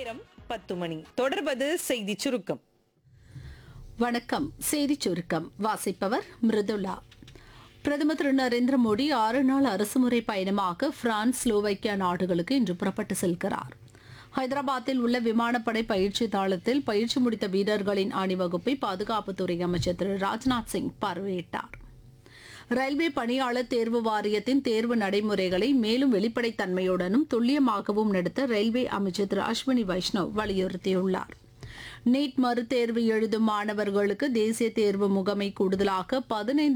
நேரம் பத்து மணி தொடர்வது செய்தி சுருக்கம் வணக்கம் செய்திச் சுருக்கம் வாசிப்பவர் மிருதுளா பிரதமர் திரு நரேந்திர மோடி ஆறு நாள் அரசுமுறை பயணமாக பிரான்ஸ் ஸ்லோவைக்கியா நாடுகளுக்கு இன்று புறப்பட்டு செல்கிறார் ஹைதராபாத்தில் உள்ள விமானப்படை பயிற்சி தளத்தில் பயிற்சி முடித்த வீரர்களின் அணிவகுப்பை பாதுகாப்புத்துறை அமைச்சர் திரு ராஜ்நாத் சிங் பார்வையிட்டார் ரயில்வே பணியாளர் தேர்வு வாரியத்தின் தேர்வு நடைமுறைகளை மேலும் வெளிப்படைத்தன்மையுடனும் துல்லியமாகவும் நடத்த ரயில்வே அமைச்சர் திரு அஸ்வினி வைஷ்ணவ் வலியுறுத்தியுள்ளார் நீட் மறுதேர்வு எழுதும் மாணவர்களுக்கு தேசிய தேர்வு முகமை கூடுதலாக பதினைந்து